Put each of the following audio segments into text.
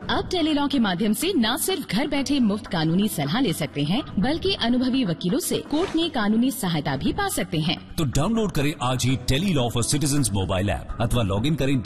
अब टेलीलॉ के माध्यम से न सिर्फ घर बैठे मुफ्त कानूनी सलाह ले सकते हैं बल्कि अनुभवी वकीलों से कोर्ट में कानूनी सहायता भी पा सकते हैं तो डाउनलोड करें आज ही tele law for citizen mobile app अथवा लॉग इन करें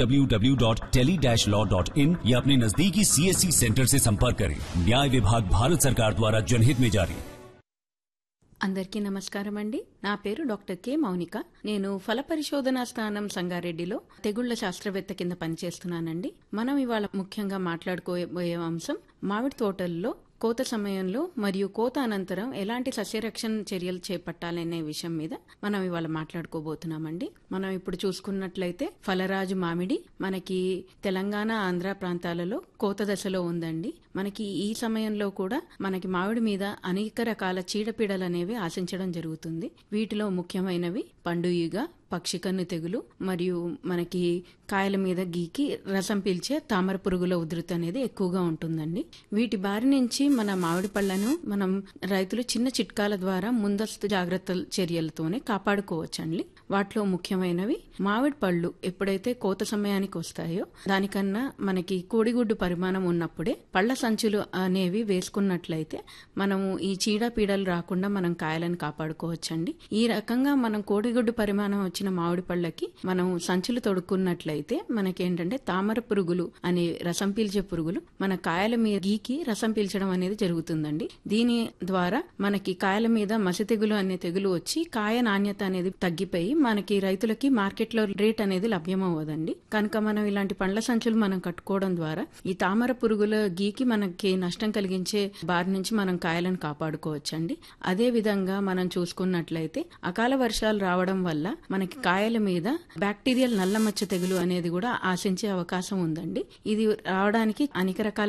www.tele-law.in या अपने नजदीकी सीएससी सेंटर से संपर्क करें न्याय विभाग भारत सरकार द्वारा जनहित में जारी అందరికీ నమస్కారం అండి నా పేరు డాక్టర్ కె మౌనిక నేను ఫల పరిశోధనా స్థానం సంగారెడ్డిలో తెగుళ్ల శాస్త్రవేత్త కింద పనిచేస్తున్నానండి మనం ఇవాళ ముఖ్యంగా మాట్లాడుకోబోయే అంశం మామిడి తోటల్లో కోత సమయంలో మరియు కోత అనంతరం ఎలాంటి సస్యరక్షణ చర్యలు చేపట్టాలనే విషయం మీద మనం ఇవాళ మాట్లాడుకోబోతున్నామండి మనం ఇప్పుడు చూసుకున్నట్లయితే ఫలరాజు మామిడి మనకి తెలంగాణ ఆంధ్ర ప్రాంతాలలో కోత దశలో ఉందండి మనకి ఈ సమయంలో కూడా మనకి మామిడి మీద అనేక రకాల చీడపీడలు అనేవి ఆశించడం జరుగుతుంది వీటిలో ముఖ్యమైనవి పండుగ పక్షికన్ను తెగులు మరియు మనకి కాయల మీద గీకి రసం పీల్చే తామర పురుగుల ఉధృతి అనేది ఎక్కువగా ఉంటుందండి వీటి బారి నుంచి మన మామిడి పళ్లను మనం రైతులు చిన్న చిట్కాల ద్వారా ముందస్తు జాగ్రత్త చర్యలతోనే కాపాడుకోవచ్చండి వాటిలో ముఖ్యమైనవి మామిడి పళ్ళు ఎప్పుడైతే కోత సమయానికి వస్తాయో దానికన్నా మనకి కోడిగుడ్డు పరిమాణం ఉన్నప్పుడే పళ్ళ సంచులు అనేవి వేసుకున్నట్లయితే మనము ఈ చీడపీడలు రాకుండా మనం కాయలను కాపాడుకోవచ్చండి ఈ రకంగా మనం కోడిగుడ్డు పరిమాణం వచ్చిన మామిడి పళ్ళకి మనం సంచులు తొడుక్కున్నట్లయితే మనకేంటంటే తామర పురుగులు అనే రసం పీల్చే పురుగులు మన కాయల మీద గీకి రసం పీల్చడం అనేది జరుగుతుందండి దీని ద్వారా మనకి కాయల మీద మసి తెగులు అనే తెగులు వచ్చి కాయ నాణ్యత అనేది తగ్గిపోయి మనకి రైతులకి మార్కెట్లో రేట్ అనేది లభ్యమవ్వదండి కనుక మనం ఇలాంటి పండ్ల సంచులు మనం కట్టుకోవడం ద్వారా ఈ తామర పురుగుల గీకి మనకి నష్టం కలిగించే బారి నుంచి మనం కాయలను కాపాడుకోవచ్చండి అదే విధంగా మనం చూసుకున్నట్లయితే అకాల వర్షాలు రావడం వల్ల మనకి కాయల మీద బ్యాక్టీరియల్ నల్లమచ్చ తెగులు అనేది కూడా ఆశించే అవకాశం ఉందండి ఇది రావడానికి అనేక రకాల